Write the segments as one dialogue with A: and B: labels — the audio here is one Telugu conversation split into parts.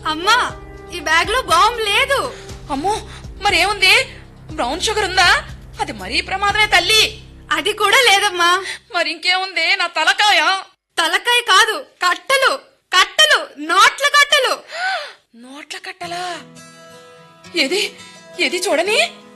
A: అమ్మా ఈ బ్యాగ్ లో బాంబు లేదు
B: అమ్మో మరేముంది బ్రౌన్ షుగర్ ఉందా అది మరీ ప్రమాదమే తల్లి
A: అది కూడా లేదమ్మా
B: మరి ఇంకేముంది నా తలకాయ
A: తలకాయ కాదు కట్టలు కట్టలు నోట్ల కట్టలు
B: నోట్ల కట్టలా ఏది ఏది చూడని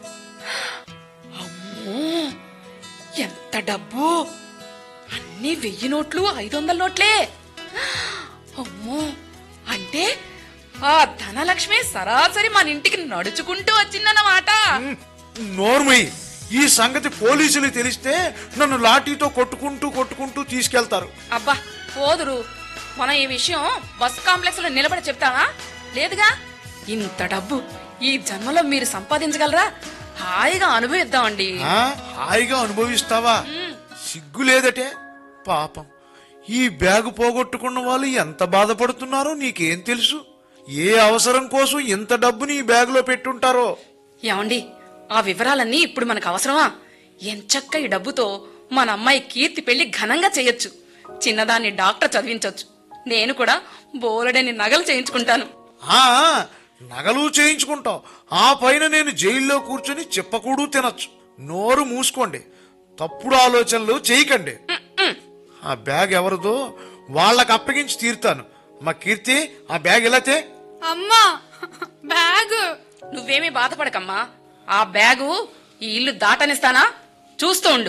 B: అమ్మో ఎంత డబ్బు అన్ని వెయ్యి నోట్లు ఐదు వందల నోట్లే అమ్మో అంటే ఆ ధనలక్ష్మి సరాసరి మన ఇంటికి నడుచుకుంటూ వచ్చిందన్నమాట
C: నోర్మయ్యి ఈ సంగతి పోలీసులు తెలిస్తే నన్ను లాఠీతో కొట్టుకుంటూ కొట్టుకుంటూ తీసుకెళ్తారు
B: అబ్బా పోదురు మనం ఈ విషయం బస్ కాంప్లెక్స్ లో నిలబడి చెప్తావా లేదుగా ఇంత డబ్బు ఈ జన్మలో మీరు సంపాదించగలరా హాయిగా అనుభవిద్దామండి
C: ఆ, హాయిగా అనుభవిస్తావా సిగ్గు లేదటే పాపం ఈ బ్యాగు పోగొట్టుకున్న వాళ్ళు ఎంత బాధపడుతున్నారో నీకేం తెలుసు ఏ అవసరం కోసం ఇంత డబ్బుని ఈ బ్యాగులో పెట్టుంటారో
B: ఏమండి ఆ వివరాలన్నీ ఇప్పుడు మనకు అవసరమా ఎంచక్క ఈ డబ్బుతో మన అమ్మాయి కీర్తి పెళ్లి ఘనంగా చేయొచ్చు చిన్నదాన్ని డాక్టర్ చదివించొచ్చు నేను కూడా బోలెడని నగలు చేయించుకుంటాను
C: ఆ నగలు చేయించుకుంటాం ఆ పైన నేను జైల్లో కూర్చుని చెప్పకూడు తినొచ్చు నోరు మూసుకోండి తప్పుడు ఆలోచనలు చేయకండి ఆ బ్యాగ్ ఎవరిదో వాళ్ళకి అప్పగించి తీరుతాను మా కీర్తి ఆ బ్యాగ్ ఎలా తే
A: అమ్మా బ్యాగ్
B: నువ్వేమీ బాధపడకమ్మా ఆ బ్యాగు ఈ ఇల్లు దాటనిస్తానా చూస్తూ ఉండు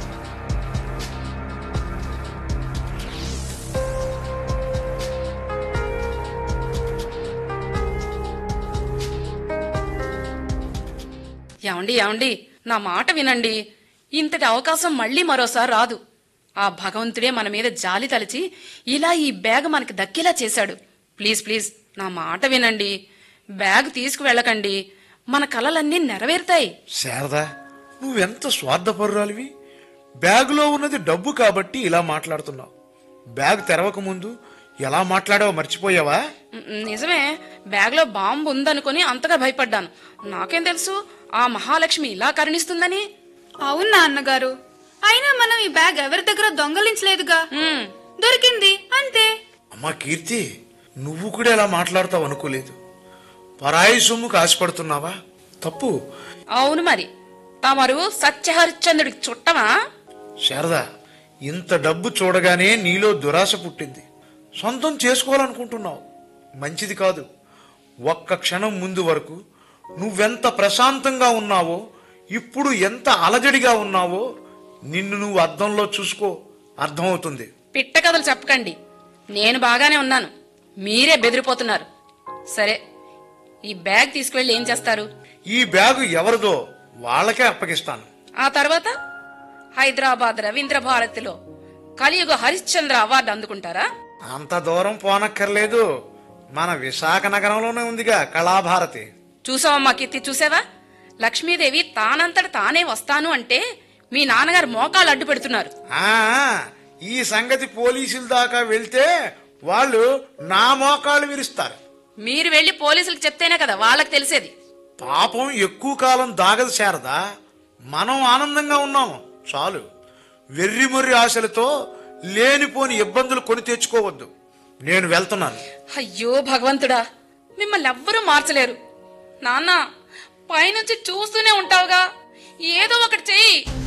B: ఏమండి ఏమండి నా మాట వినండి ఇంతటి అవకాశం మళ్ళీ మరోసారి రాదు ఆ భగవంతుడే మన మీద జాలి తలిచి ఇలా ఈ బ్యాగ్ మనకి దక్కేలా చేశాడు ప్లీజ్ ప్లీజ్ నా మాట వినండి బ్యాగ్ తీసుకువెళ్ళకండి మన కలలన్నీ నెరవేరుతాయి
C: శారదా నువ్వెంత స్వార్థపరురాలివి బ్యాగులో ఉన్నది డబ్బు కాబట్టి ఇలా మాట్లాడుతున్నావు బ్యాగ్ తెరవక ముందు ఎలా మాట్లాడావో మర్చిపోయావా
B: మ్, నిజమే బ్యాగ్లో బాంబు ఉందనుకొని అంతగా భయపడ్డాను నాకేం తెలుసు ఆ మహాలక్ష్మి ఇలా కరుణిస్తుందని
A: అవునా అన్నగారు అయినా మనం ఈ బ్యాగ్ ఎవరి దగ్గర దొంగలించలేదుగా
B: మ్,
A: దొరికింది అంతే
C: అమ్మా కీర్తి నువ్వు కూడా ఇలా మాట్లాడతావు అనుకోలేదు పరాయి సొమ్ముకు ఆశపడుతున్నావా తప్పు
B: అవును మరి తమరు సత్యహరిశ్చంద్రుడికి చుట్టమా
C: శారదా ఇంత డబ్బు చూడగానే నీలో దురాశ పుట్టింది సొంతం చేసుకోవాలనుకుంటున్నావు మంచిది కాదు ఒక్క క్షణం ముందు వరకు నువ్వెంత ప్రశాంతంగా ఉన్నావో ఇప్పుడు ఎంత అలజడిగా ఉన్నావో నిన్ను నువ్వు అద్దంలో చూసుకో అర్థమవుతుంది
B: పిట్ట కథలు చెప్పకండి నేను బాగానే ఉన్నాను మీరే బెదిరిపోతున్నారు సరే ఈ బ్యాగ్ తీసుకువెళ్ళి ఏం చేస్తారు
C: ఈ బ్యాగు ఎవరిదో వాళ్ళకే అప్పగిస్తాను
B: ఆ తర్వాత హైదరాబాద్ రవీంద్ర భారతిలో కలియుగ హరిశ్చంద్ర అవార్డు అందుకుంటారా
C: అంత దూరం పోనక్కర్లేదు మన విశాఖ నగరంలోనే ఉందిగా కళాభారతి
B: చూసావమ్మా కీర్తి చూసావా లక్ష్మీదేవి తానంతట తానే వస్తాను అంటే మీ నాన్నగారు మోకాళ్ళు అడ్డు పెడుతున్నారు
C: ఆ ఈ సంగతి పోలీసుల దాకా వెళ్తే వాళ్ళు నా మోకాళ్ళు విరుస్తారు
B: మీరు వెళ్లి పోలీసులకు చెప్తేనే కదా వాళ్ళకి తెలిసేది
C: పాపం ఎక్కువ కాలం దాగదు శారదా మనం ఆనందంగా ఉన్నాము చాలు వెర్రిమొర్రి ఆశలతో లేనిపోని ఇబ్బందులు కొని తెచ్చుకోవద్దు నేను వెళ్తున్నాను
B: అయ్యో భగవంతుడా మిమ్మల్ని ఎవ్వరూ మార్చలేరు నాన్న పైనుంచి చూస్తూనే ఉంటావుగా ఏదో ఒకటి చెయ్యి